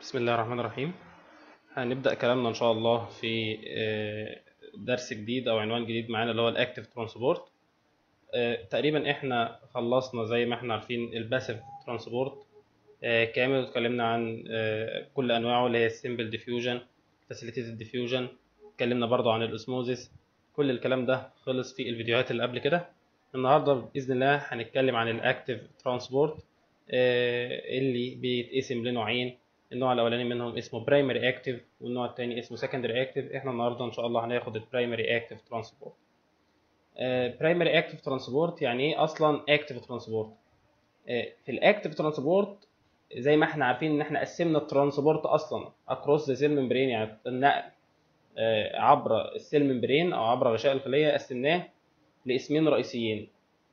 بسم الله الرحمن الرحيم هنبدأ كلامنا إن شاء الله في آه، درس جديد أو عنوان جديد معانا اللي هو الأكتيف ترانسبورت تقريبا إحنا خلصنا زي ما إحنا عارفين الباسيف ترانسبورت كامل واتكلمنا عن آه، كل أنواعه اللي هي السيمبل ديفيوجن فاسيليتيتد ديفيوجن اتكلمنا برضو عن الأسموزيس كل الكلام ده خلص في الفيديوهات اللي قبل كده النهارده بإذن الله هنتكلم عن الأكتيف ترانسبورت اللي بيتقسم لنوعين النوع الاولاني منهم اسمه برايمري اكتيف والنوع الثاني اسمه سكندري اكتيف احنا النهارده ان شاء الله هناخد البرايمري اكتيف ترانسبورت برايمري اكتيف ترانسبورت يعني ايه اصلا اكتيف ترانسبورت في الاكتيف ترانسبورت زي ما احنا عارفين ان احنا قسمنا الترانسبورت اصلا اكروس ذا سيل ممبرين يعني النقل آه، عبر السيل ممبرين او عبر غشاء الخليه قسمناه لاسمين رئيسيين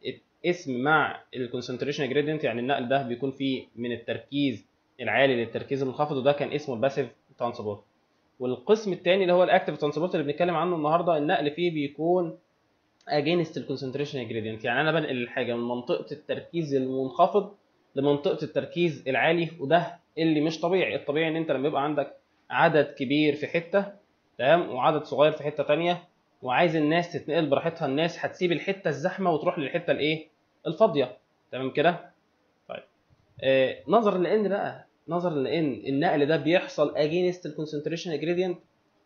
اسم مع الكونسنتريشن جريدينت يعني النقل ده بيكون فيه من التركيز العالي للتركيز المنخفض وده كان اسمه الباسيف ترانسبورت والقسم الثاني اللي هو الاكتيف ترانسبورت اللي بنتكلم عنه النهارده النقل فيه بيكون اجينست الكونسنتريشن جريدينت يعني انا بنقل الحاجه من منطقه التركيز المنخفض لمنطقه التركيز العالي وده اللي مش طبيعي الطبيعي ان انت لما يبقى عندك عدد كبير في حته تمام وعدد صغير في حته تانية وعايز الناس تتنقل براحتها الناس هتسيب الحته الزحمه وتروح للحته الايه الفاضيه تمام كده طيب آه نظرا لان بقى نظرا لان النقل ده بيحصل اجينست الكونسنتريشن جريدينت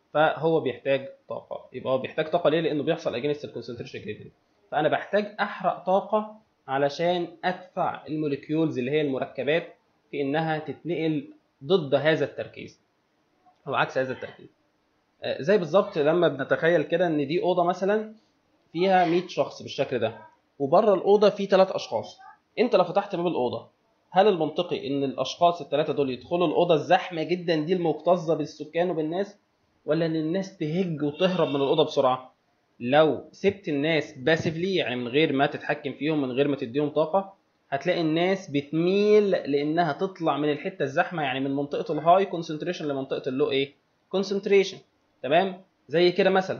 فهو بيحتاج طاقه يبقى هو بيحتاج طاقه ليه لانه بيحصل اجينست الكونسنتريشن جريدينت فانا بحتاج احرق طاقه علشان ادفع الموليكيولز اللي هي المركبات في انها تتنقل ضد هذا التركيز او عكس هذا التركيز آه، زي بالظبط لما بنتخيل كده ان دي اوضه مثلا فيها 100 شخص بالشكل ده وبره الاوضه في ثلاث اشخاص انت لو فتحت باب الاوضه هل المنطقي ان الاشخاص الثلاثه دول يدخلوا الاوضه الزحمه جدا دي المكتظه بالسكان وبالناس ولا ان الناس تهج وتهرب من الاوضه بسرعه لو سبت الناس باسفلي يعني من غير ما تتحكم فيهم من غير ما تديهم طاقه هتلاقي الناس بتميل لانها تطلع من الحته الزحمه يعني من منطقه الهاي كونسنتريشن لمنطقه اللو ايه كونسنتريشن تمام زي كده مثلا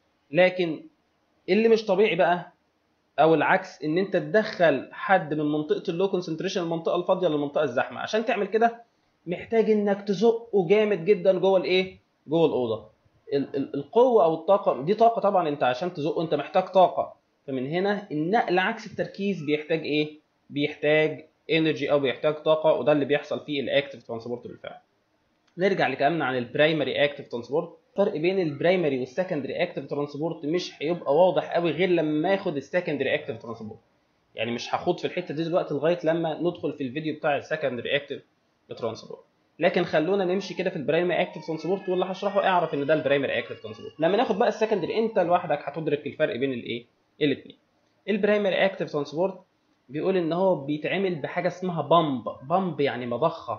لكن اللي مش طبيعي بقى او العكس ان انت تدخل حد من منطقه اللو كونسنتريشن المنطقه الفاضيه للمنطقه الزحمه عشان تعمل كده محتاج انك تزقه جامد جدا جوه الايه جوه الاوضه ال- ال- القوه او الطاقه دي طاقه طبعا انت عشان تزقه انت محتاج طاقه فمن هنا النقل عكس التركيز بيحتاج ايه بيحتاج انرجي او بيحتاج طاقه وده اللي بيحصل في الاكتيف ترانسبورت بالفعل نرجع لكلامنا عن البرايمري اكتيف ترانسبورت الفرق بين البرايمري والسكندري اكتيف ترانسبورت مش هيبقى واضح قوي غير لما اخد السكندري اكتيف ترانسبورت يعني مش هخوض في الحته دي دلوقتي لغايه لما ندخل في الفيديو بتاع السكندري اكتيف ترانسبورت لكن خلونا نمشي كده في البرايمري اكتيف ترانسبورت واللي هشرحه اعرف ان ده البرايمري اكتيف ترانسبورت لما ناخد بقى السكندري انت لوحدك هتدرك الفرق بين الايه الاثنين البرايمري اكتيف ترانسبورت بيقول ان هو بيتعمل بحاجه اسمها بامب بامب يعني مضخه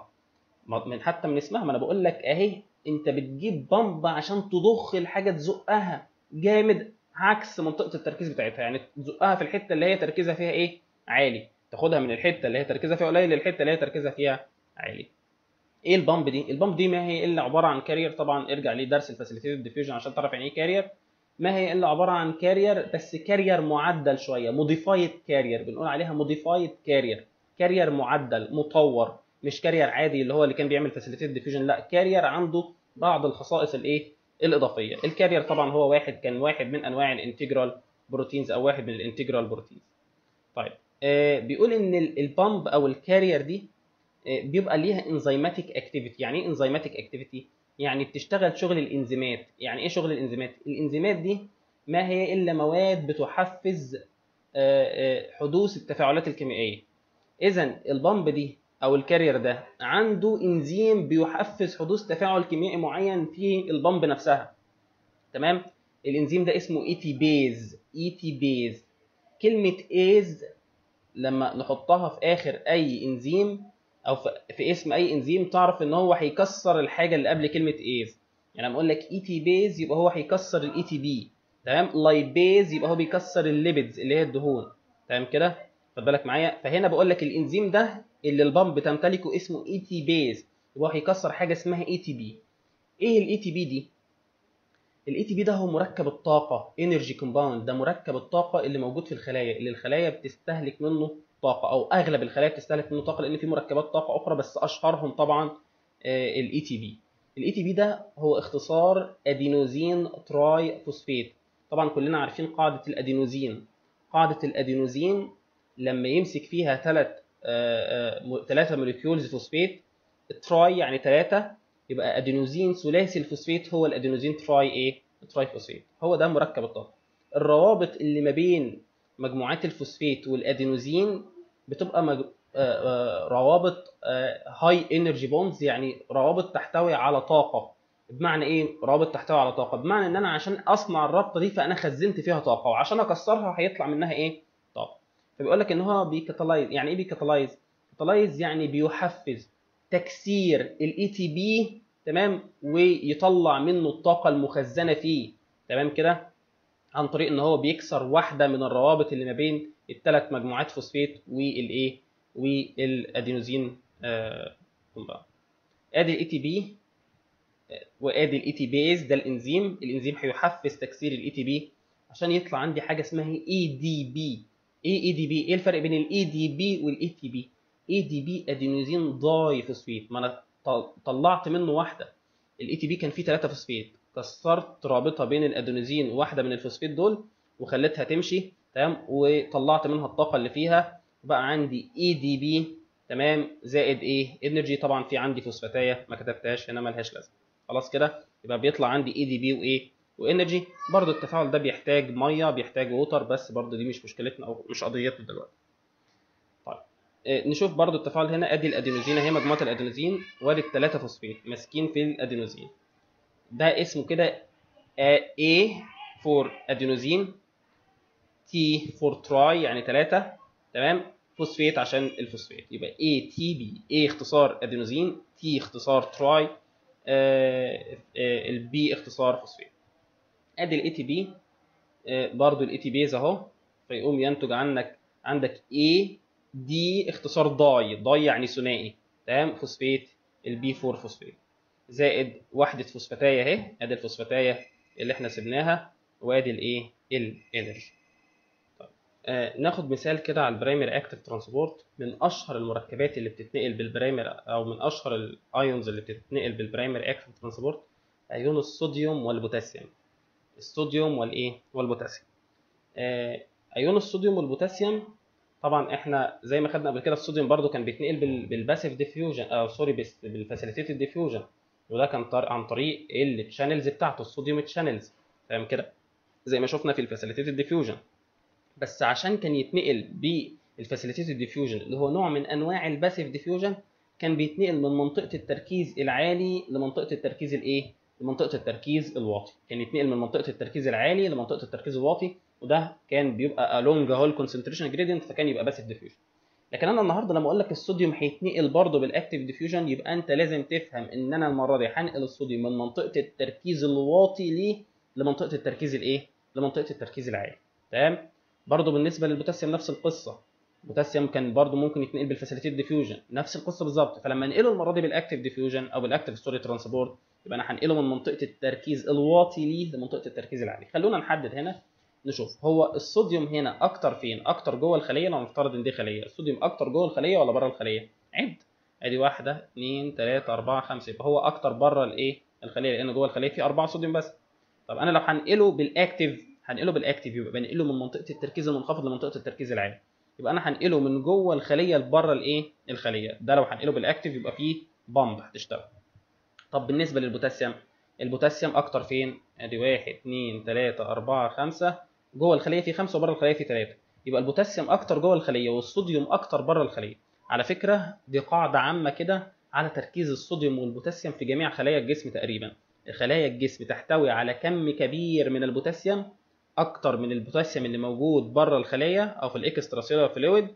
من حتى من اسمها ما انا بقول لك اهي انت بتجيب بامب عشان تضخ الحاجه تزقها جامد عكس منطقه التركيز بتاعتها يعني تزقها في الحته اللي هي تركيزها فيها ايه عالي تاخدها من الحته اللي هي تركيزها فيها قليل للحته اللي هي تركيزها فيها عالي ايه البامب دي البامب دي ما هي الا عباره عن كارير طبعا ارجع لدرس الفاسيليتيد ديفيوجن عشان تعرف يعني ايه كارير ما هي الا عباره عن كارير بس كارير معدل شويه موديفايد كارير بنقول عليها موديفايد كارير كارير معدل مطور مش كارير عادي اللي هو اللي كان بيعمل فاسيليتيد ديفيوجن لا كارير عنده بعض الخصائص الايه الاضافيه الكارير طبعا هو واحد كان واحد من انواع الانتجرال بروتينز او واحد من الانتجرال بروتينز طيب آه بيقول ان البامب او الكارير دي آه بيبقى ليها انزيماتيك اكتيفيتي يعني ايه انزيماتيك اكتيفيتي يعني بتشتغل شغل الانزيمات يعني ايه شغل الانزيمات الانزيمات دي ما هي الا مواد بتحفز آه آه حدوث التفاعلات الكيميائيه اذا البامب دي او الكارير ده عنده انزيم بيحفز حدوث تفاعل كيميائي معين في البامب نفسها تمام الانزيم ده اسمه اي تي بيز اي تي بيز كلمه ايز لما نحطها في اخر اي انزيم او في اسم اي انزيم تعرف ان هو هيكسر الحاجه اللي قبل كلمه ايز يعني لما اقول لك اي تي بيز يبقى هو هيكسر الاي تي بي تمام لايبيز يبقى هو بيكسر الليبيدز اللي هي الدهون تمام كده خد بالك معايا فهنا بقول لك الانزيم ده اللي البامب بتمتلكه اسمه اي تي بيز يبقى هيكسر حاجه اسمها اي تي بي ايه الاي تي بي دي الاي تي بي ده هو مركب الطاقه انرجي كومباوند ده مركب الطاقه اللي موجود في الخلايا اللي الخلايا بتستهلك منه طاقه او اغلب الخلايا بتستهلك منه طاقه لان في مركبات طاقه اخرى بس اشهرهم طبعا الاي تي بي الاي تي بي ده هو اختصار ادينوزين تراي فوسفيت طبعا كلنا عارفين قاعده الادينوزين قاعده الادينوزين لما يمسك فيها ثلاث ثلاثه موليكيولز فوسفيت تراي يعني ثلاثه يبقى ادينوزين ثلاثي الفوسفيت هو الادينوزين تراي ايه تراي فوسفيت هو ده مركب الطاقه الروابط اللي ما بين مجموعات الفوسفيت والادينوزين بتبقى مج... روابط هاي انرجي بوندز يعني روابط تحتوي على طاقه بمعنى ايه روابط تحتوي على طاقه بمعنى ان انا عشان اصنع الرابطه دي فانا خزنت فيها طاقه وعشان اكسرها هيطلع منها ايه طاقه فبيقول لك ان هو بيكاتالايز يعني ايه بيكاتالايز كاتالايز يعني بيحفز تكسير الاي تي بي تمام ويطلع منه الطاقه المخزنه فيه تمام كده عن طريق ان هو بيكسر واحده من الروابط اللي ما بين الثلاث مجموعات فوسفيت والايه والادينوزين آه ادي الاي تي بي وادي الاي تي بيز ده الانزيم الانزيم هيحفز تكسير الاي تي بي عشان يطلع عندي حاجه اسمها اي دي بي ايه اي دي بي ايه الفرق بين الاي دي بي والاي تي بي اي دي بي ادينوزين داي فوسفيت ما انا طلعت منه واحده الاي تي بي كان فيه 3 فوسفيت كسرت رابطه بين الادينوزين وواحده من الفوسفيت دول وخليتها تمشي تمام وطلعت منها الطاقه اللي فيها بقى عندي اي دي بي تمام زائد ايه انرجي طبعا في عندي فوسفاتايه ما كتبتهاش هنا ملهاش لازمه خلاص كده يبقى بيطلع عندي اي دي بي وايه وانرجي برضو التفاعل ده بيحتاج ميه بيحتاج ووتر بس برضو دي مش مشكلتنا او مش قضيتنا دلوقتي طيب إيه نشوف برضو التفاعل هنا ادي الادينوزين اهي مجموعه الادينوزين وادي الثلاثه فوسفيت ماسكين في الادينوزين ده اسمه كده A for ادينوزين T for تراي يعني 3 تمام فوسفيت عشان الفوسفيت يبقى A T B A اختصار ادينوزين T اختصار تراي البي اختصار فوسفيت ادي الاي تي بي برضو الاي تي بيز اهو فيقوم ينتج عنك عندك A دي اختصار داي داي يعني ثنائي تمام فوسفيت البي 4 فوسفيت زائد وحدة فوسفاتاية اهي ادي الفوسفاتاية اللي احنا سبناها وادي الايه الانرجي طيب آه ناخد مثال كده على البرايمري اكتف ترانسبورت من اشهر المركبات اللي بتتنقل بالبرايمر او من اشهر الايونز اللي بتتنقل بالبرايمري اكتف ترانسبورت ايون الصوديوم والبوتاسيوم الصوديوم والايه والبوتاسيوم آه ايون الصوديوم والبوتاسيوم طبعا احنا زي ما خدنا قبل كده الصوديوم برضو كان بيتنقل بالباسيف ديفيوجن او سوري بالفاسيليتيتد ديفيوجن وده كان طر... عن طريق التشانلز بتاعته الصوديوم تشانلز تمام كده زي ما شفنا في الفاسيليتيتد ديفيوجن بس عشان كان يتنقل بالفاسيليتيتد ديفيوجن اللي هو نوع من انواع الباسيف ديفيوجن كان بيتنقل من منطقه التركيز العالي لمنطقه التركيز الايه لمنطقه التركيز الواطي كان يتنقل من منطقه التركيز العالي لمنطقه التركيز الواطي وده كان بيبقى along هول concentration gradient فكان يبقى باسيف ديفيوجن لكن انا النهارده لما اقول لك الصوديوم هيتنقل برضه بالاكتيف ديفيوجن يبقى انت لازم تفهم ان انا المره دي هنقل الصوديوم من منطقه التركيز الواطي ليه لمنطقه التركيز الايه لمنطقه التركيز العالي تمام برضه بالنسبه للبوتاسيوم نفس القصه البوتاسيوم كان برضه ممكن يتنقل بالفاسيليتيت ديفيوجن نفس القصه بالظبط فلما انقله المره دي بالاكتيف ديفيوجن او بالاكتيف ستوري ترانسبورت يبقى انا هنقله من منطقه التركيز الواطي ليه لمنطقه التركيز العالي خلونا نحدد هنا نشوف هو الصوديوم هنا اكتر فين اكتر جوه الخليه لو نفترض ان دي خليه الصوديوم اكتر جوه الخليه ولا بره الخليه عد ادي واحدة اتنين تلاتة أربعة خمسة يبقى هو أكتر بره الإيه؟ الخلية لأن جوه الخلية في أربعة صوديوم بس. طب أنا لو هنقله بالأكتيف هنقله بالأكتيف يبقى بنقله من منطقة التركيز المنخفض لمنطقة التركيز العالي. يبقى أنا هنقله من جوه الخلية لبره الإيه؟ الخلية. ده لو هنقله بالأكتيف يبقى فيه بامب هتشتغل. طب بالنسبة للبوتاسيوم البوتاسيوم أكتر فين؟ أدي واحد اتنين تلاتة أربعة خمسة جوه الخليه في خمسه وبره الخليه في ثلاثه يبقى البوتاسيوم اكتر جوه الخليه والصوديوم اكتر بره الخليه على فكره دي قاعده عامه كده على تركيز الصوديوم والبوتاسيوم في جميع خلايا الجسم تقريبا خلايا الجسم تحتوي على كم كبير من البوتاسيوم اكتر من البوتاسيوم اللي موجود بره الخليه او في الاكسترا سيلولار فلويد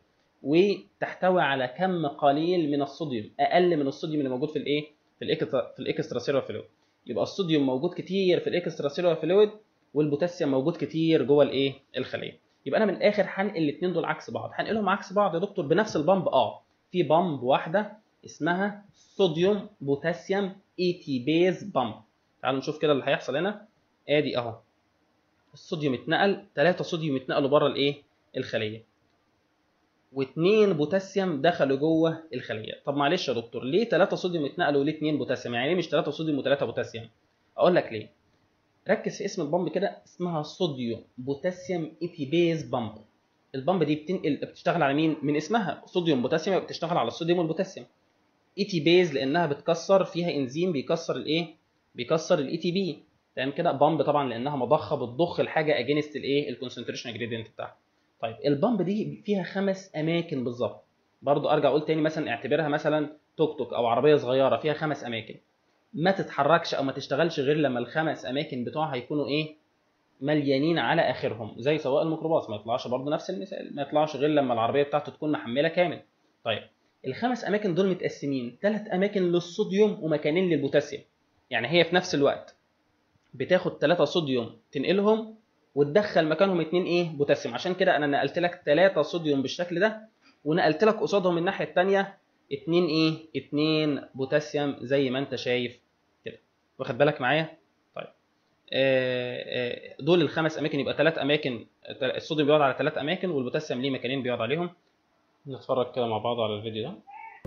وتحتوي على كم قليل من الصوديوم اقل من الصوديوم اللي موجود في الايه في الاكسترا في الاكسترا سيلولار فلويد يبقى الصوديوم موجود كتير في الاكسترا سيلولار فلويد والبوتاسيوم موجود كتير جوه الايه الخليه يبقى انا من الاخر هنقل الاثنين دول عكس بعض هنقلهم عكس بعض يا دكتور بنفس البامب اه في بامب واحده اسمها صوديوم بوتاسيوم اي تي بيز بامب تعالوا نشوف كده اللي هيحصل هنا ادي اهو الصوديوم اتنقل ثلاثة صوديوم اتنقلوا بره الايه الخليه واثنين بوتاسيوم دخلوا جوه الخليه طب معلش يا دكتور ليه 3 صوديوم اتنقلوا ليه 2 بوتاسيوم يعني ليه مش 3 صوديوم و3 بوتاسيوم اقول لك ليه ركز في اسم البامب كده اسمها صوديوم بوتاسيوم ايثيبيز بامب البامب دي بتنقل بتشتغل على مين من اسمها صوديوم بوتاسيوم بتشتغل على الصوديوم والبوتاسيوم اي تي بيز لانها بتكسر فيها انزيم بيكسر الايه بيكسر الاي تي بي تمام كده بامب طبعا لانها مضخه بتضخ الحاجه اجينست الايه الكونسنتريشن جريدينت بتاعها طيب البامب دي فيها خمس اماكن بالظبط برضو ارجع اقول تاني مثلا اعتبرها مثلا توك توك او عربيه صغيره فيها خمس اماكن ما تتحركش او ما تشتغلش غير لما الخمس اماكن بتوعها يكونوا ايه مليانين على اخرهم زي سواق الميكروباص ما يطلعش برضه نفس المثال ما يطلعش غير لما العربيه بتاعته تكون محمله كامل طيب الخمس اماكن دول متقسمين ثلاث اماكن للصوديوم ومكانين للبوتاسيوم يعني هي في نفس الوقت بتاخد ثلاثة صوديوم تنقلهم وتدخل مكانهم اتنين ايه بوتاسيوم عشان كده انا نقلت لك ثلاثة صوديوم بالشكل ده ونقلت لك قصادهم الناحيه الثانيه اتنين ايه اتنين بوتاسيوم زي ما انت شايف كده واخد بالك معايا طيب آه، آه، دول الخمس اماكن يبقى ثلاث اماكن الصوديوم بيقعد على ثلاث اماكن والبوتاسيوم ليه مكانين بيقعد عليهم نتفرج كده مع بعض على الفيديو ده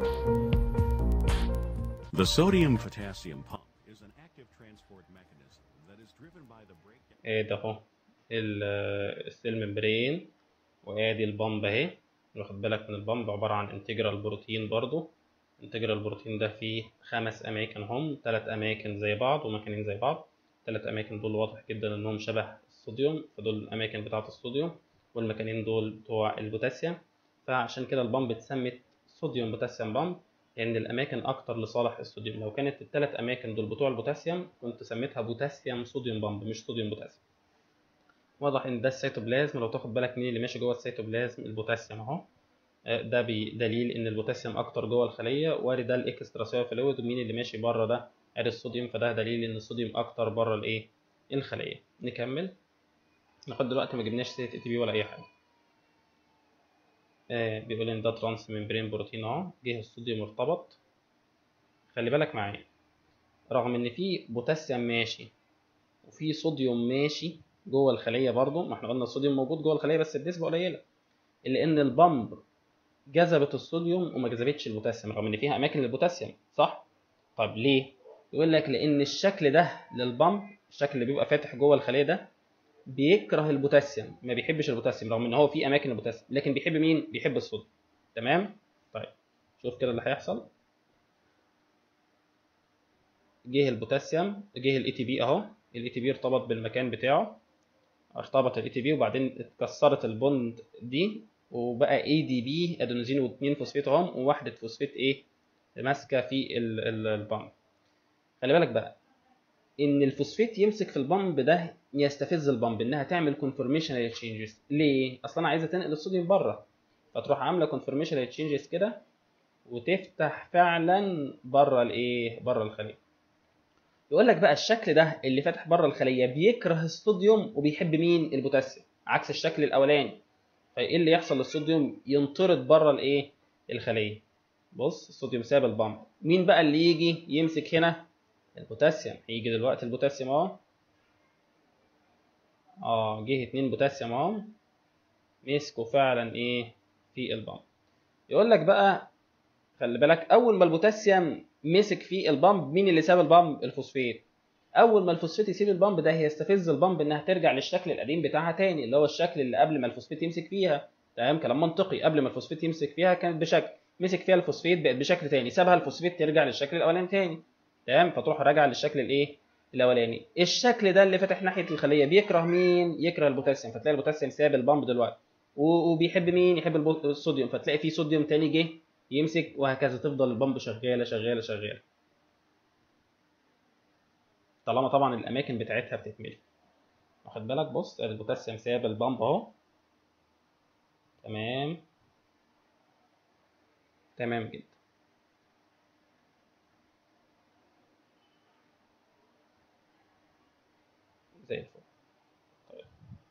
The sodium potassium pump is an active transport mechanism that is driven by the breakdown. ايه ده اهو ال- السيل ممبرين وادي البامب اهي واخد بالك من البامب عباره عن انتجرال بروتين برضو انتجرال بروتين ده فيه خمس اماكن هم ثلاث اماكن زي بعض ومكانين زي بعض ثلاث اماكن دول واضح جدا انهم شبه الصوديوم فدول الاماكن بتاعه الصوديوم والمكانين دول بتوع البوتاسيوم فعشان كده البامب اتسمت صوديوم بوتاسيوم بامب لان الاماكن اكتر لصالح الصوديوم لو كانت الثلاث اماكن دول بتوع البوتاسيوم كنت سميتها بوتاسيوم صوديوم بامب مش صوديوم بوتاسيوم واضح ان ده السيتوبلازم لو تاخد بالك مين اللي ماشي جوه السيتوبلازم البوتاسيوم اهو آه، ده بدليل ان البوتاسيوم اكتر جوه الخليه وارد ده الاكسترا سيلولار فلويد ومين اللي ماشي بره ده ادي الصوديوم فده دليل ان الصوديوم اكتر بره الايه الخليه نكمل لحد دلوقتي ما جبناش سيره اي تي بي ولا اي حاجه آه بيقول ان ده ترانس ممبرين بروتين اهو جه الصوديوم ارتبط خلي بالك معايا رغم ان في بوتاسيوم ماشي وفي صوديوم ماشي جوه الخليه برضو ما احنا قلنا الصوديوم موجود جوه الخليه بس بنسبه قليله الا ان البامب جذبت الصوديوم وما جذبتش البوتاسيوم رغم ان فيها اماكن للبوتاسيوم صح طب ليه يقول لك لان الشكل ده للبامب الشكل اللي بيبقى فاتح جوه الخليه ده بيكره البوتاسيوم ما بيحبش البوتاسيوم رغم ان هو في اماكن البوتاسيوم لكن بيحب مين بيحب الصوديوم تمام طيب شوف كده اللي هيحصل جه البوتاسيوم جه الاي تي بي اهو الاي تي بي ارتبط بالمكان بتاعه ارتبط الاي تي بي وبعدين اتكسرت البوند دي وبقى اي دي بي ادينوزين واثنين فوسفيت اهم وواحده فوسفيت ايه ماسكه في ال- ال- البامب خلي بالك بقى ان الفوسفيت يمسك في البامب ده يستفز البامب انها تعمل كونفورميشن تشينجز ليه اصلا انا عايزه تنقل الصوديوم بره فتروح عامله كونفورميشن تشينجز كده وتفتح فعلا بره الايه بره الخليه يقول لك بقى الشكل ده اللي فاتح بره الخليه بيكره الصوديوم وبيحب مين البوتاسيوم عكس الشكل الاولاني فايه اللي يحصل للصوديوم ينطرد بره الايه الخليه بص الصوديوم ساب البامب مين بقى اللي يجي يمسك هنا البوتاسيوم هيجي دلوقتي البوتاسيوم اهو اه جه اتنين بوتاسيوم اهو مسكوا فعلا ايه في البامب يقول لك بقى خلي بالك اول ما البوتاسيوم مسك في البامب مين اللي ساب البامب الفوسفيت اول ما الفوسفيت يسيب البامب ده هيستفز البامب انها ترجع للشكل القديم بتاعها تاني اللي هو الشكل اللي قبل ما الفوسفيت يمسك فيها تمام كلام منطقي قبل ما الفوسفيت يمسك فيها كانت بشكل مسك فيها الفوسفيت بقت بشكل تاني سابها الفوسفيت ترجع للشكل الاولاني تاني تمام فتروح راجعه للشكل الايه الاولاني الشكل ده اللي فاتح ناحيه الخليه بيكره مين يكره البوتاسيوم فتلاقي البوتاسيوم ساب البامب دلوقتي و- وبيحب مين يحب البو- الصوديوم فتلاقي في صوديوم تاني جه يمسك وهكذا تفضل البامب شغاله شغاله شغاله طالما طبعا الاماكن بتاعتها بتتملي واخد بالك بص البوتاسيوم ساب البامب اهو تمام تمام جدا زي الفل طيب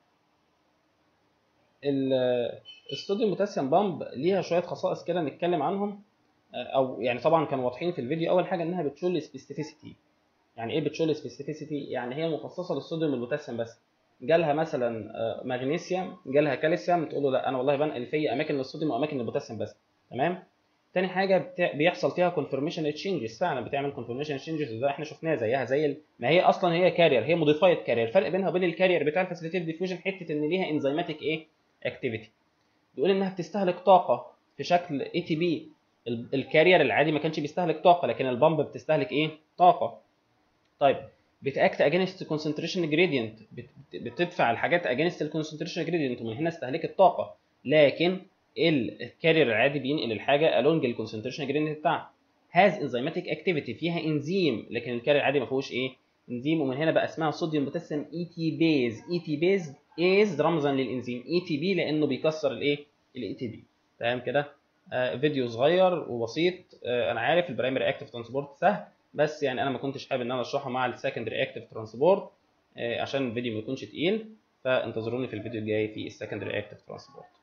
ال- الصوديوم بوتاسيوم بامب ليها شويه خصائص كده نتكلم عنهم آه، او يعني طبعا كانوا واضحين في الفيديو اول حاجه انها بتشول سبيسيفيسيتي يعني ايه بتشول سبيسيفيسيتي يعني هي مخصصه للصوديوم والبوتاسيوم بس جالها مثلا آه، مغنيسيوم جالها كالسيوم تقول له لا انا والله بنقل في اماكن للصوديوم واماكن للبوتاسيوم بس تمام تاني حاجه بتا... بيحصل فيها كونفرميشن تشينجز فعلا بتعمل كونفرميشن تشينجز ده احنا شفناها زيها زي ال... ما هي اصلا هي كارير هي موديفايد كارير الفرق بينها وبين الكارير بتاع الفاسيليتيد ديفيوجن حته ان ليها انزيماتيك ايه اكتيفيتي بيقول انها بتستهلك طاقه في شكل اي تي بي الكارير العادي ما كانش بيستهلك طاقه لكن البامب بتستهلك ايه طاقه طيب بتاكت اجينست كونسنتريشن جريدينت بتدفع الحاجات اجينست الكونسنتريشن جريدينت ومن هنا استهلكت طاقه لكن الكارير العادي بينقل الحاجه along الكونسنتريشن جريدينت بتاعها هاز انزيماتيك اكتيفيتي فيها انزيم لكن الكارير العادي ما فيهوش ايه انزيم ومن هنا بقى اسمها صوديوم بوتاسيوم اي تي بيز اي تي بيز از رمزا للانزيم اي تي بي لانه بيكسر الايه الاي تي بي تمام كده آه فيديو صغير وبسيط آه انا عارف البرايمري اكتيف ترانسبورت سهل بس يعني انا ما كنتش حابب ان انا اشرحه مع السكندري اكتيف ترانسبورت آه عشان الفيديو ما يكونش تقيل فانتظروني في الفيديو الجاي في السكندري اكتيف ترانسبورت